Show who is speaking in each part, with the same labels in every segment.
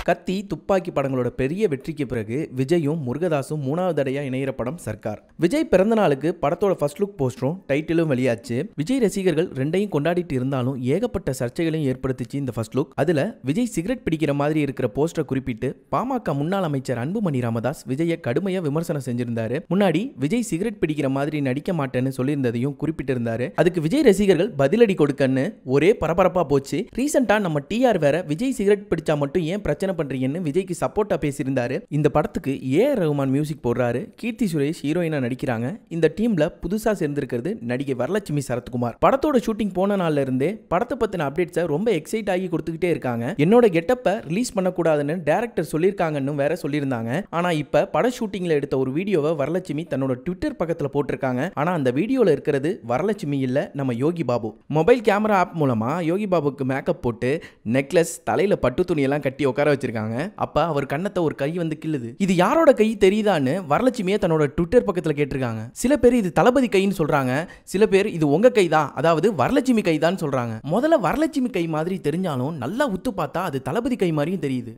Speaker 1: கத்தி துப்பாக்கி படங்களோட பெரிய வெற்றிக்கு பிறகு விஜயும் முருகதாஸும் மூணாவது தடையா இணையிற படம் சர்க்கார் விஜய் பிறந்த நாளுக்கு படத்தோட ஃபர்ஸ்ட் லுக் போஸ்டரும் டைட்டிலும் வெளியாச்சு விஜய் ரசிகர்கள் ரெண்டையும் கொண்டாடிட்டு இருந்தாலும் ஏகப்பட்ட சர்ச்சைகளையும் ஏற்படுத்திச்சு இந்த ஃபர்ஸ்ட் லுக் அதுல விஜய் சிகரெட் பிடிக்கிற மாதிரி இருக்கிற போஸ்டரை குறிப்பிட்டு பாமக முன்னாள் அமைச்சர் அன்புமணி ராமதாஸ் விஜயை கடுமையா விமர்சனம் செஞ்சிருந்தாரு முன்னாடி விஜய் சிகரெட் பிடிக்கிற மாதிரி நடிக்க மாட்டேன்னு சொல்லியிருந்ததையும் குறிப்பிட்டிருந்தாரு அதுக்கு விஜய் ரசிகர்கள் பதிலடி கொடுக்கன்னு ஒரே பரபரப்பா போச்சு ரீசெண்டா நம்ம டிஆர் வேற விஜய் சிகரெட் பிடிச்சா மட்டும் ஏன் பிரச்சனை பண்றீங்கன்னு விஜய்க்கு சப்போர்ட்டா பேசியிருந்தாரு இந்த படத்துக்கு ஏ ஆர் ரகுமான் மியூசிக் போடுறாரு கீர்த்தி சுரேஷ் ஹீரோயினா நடிக்கிறாங்க இந்த டீம்ல புதுசா சேர்ந்திருக்கிறது நடிகை வரலட்சுமி சரத்குமார் படத்தோட ஷூட்டிங் போன நாள்ல இருந்தே படத்தை பத்தின அப்டேட்ஸை ரொம்ப எக்ஸைட் ஆகி கொடுத்துக்கிட்டே இருக்காங்க என்னோட கெட்டப்பை ரிலீஸ் பண்ணக்கூடாதுன்னு டேரக்டர் சொல்லியிருக்காங்கன்னு வேற சொல்லியிருந்தாங்க ஆனா இப்ப பட ஷூட்டிங்ல எடுத்த ஒரு வீடியோவை வரலட்சுமி தன்னோட ட்விட்டர் பக்கத்துல போட்டிருக்காங்க ஆனா அந்த வீடியோல இருக்கிறது வரலட்சுமி இல்ல நம்ம Yogi Babu mobile camera app மூலமா யோகி பாபுக்கு மேக்கப் போட்டு நெக்லஸ் தலையில பட்டு துணியெல்லாம் கட்டி உட்கார வச்சிருக்காங்க அப்ப அவர் கண்ணத்தை ஒரு கை வந்து கிள்ளுது இது யாரோட கை தெரியுதான்னு வரலட்சுமியே தன்னோட ட்விட்டர் பக்கத்துல கேட்டிருக்காங்க சில பேர் இது தளபதி கைன்னு சொல்றாங்க சில பேர் இது உங்க கை தான் அதாவது வரலட்சுமி கை தான் சொல்றாங்க முதல்ல வரலட்சுமி கை மாதிரி தெரிஞ்சாலும் நல்லா உத்து பார்த்தா அது தளபதி கை மாதிரியும் தெரியுது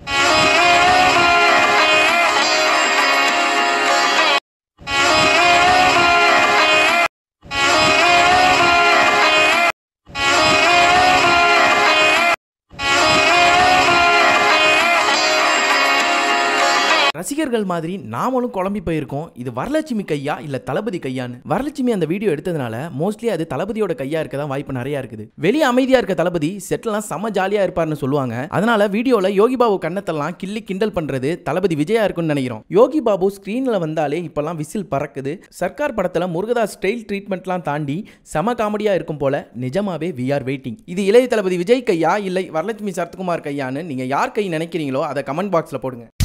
Speaker 1: ரசிகர்கள் மாதிரி நாமளும் குழம்பி போயிருக்கோம் இது வரலட்சுமி கையா இல்ல தளபதி கையான்னு வரலட்சுமி அந்த வீடியோ எடுத்ததுனால மோஸ்ட்லி அது தளபதியோட கையா இருக்க தான் வாய்ப்பு நிறைய இருக்குது வெளியே அமைதியா இருக்க தளபதி செட்லாம் செம்ம ஜாலியா இருப்பார்னு சொல்லுவாங்க அதனால வீடியோல யோகி பாபு கண்ணத்தெல்லாம் கிள்ளி கிண்டல் பண்றது தளபதி விஜயா இருக்கும்னு நினைக்கிறோம் யோகி பாபு ஸ்கிரீன்ல வந்தாலே இப்பெல்லாம் விசில் பறக்குது சர்க்கார் படத்துல முருகதாஸ் ஸ்டைல் ட்ரீட்மெண்ட்லாம் தாண்டி செம காமெடியா இருக்கும் போல நிஜமாவே வி ஆர் வெயிட்டிங் இது இளைய தளபதி விஜய் கையா இல்லை வரலட்சுமி சரத்குமார் கையான்னு நீங்க யார் கை நினைக்கிறீங்களோ அதை கமெண்ட் பாக்ஸ்ல போடுங்க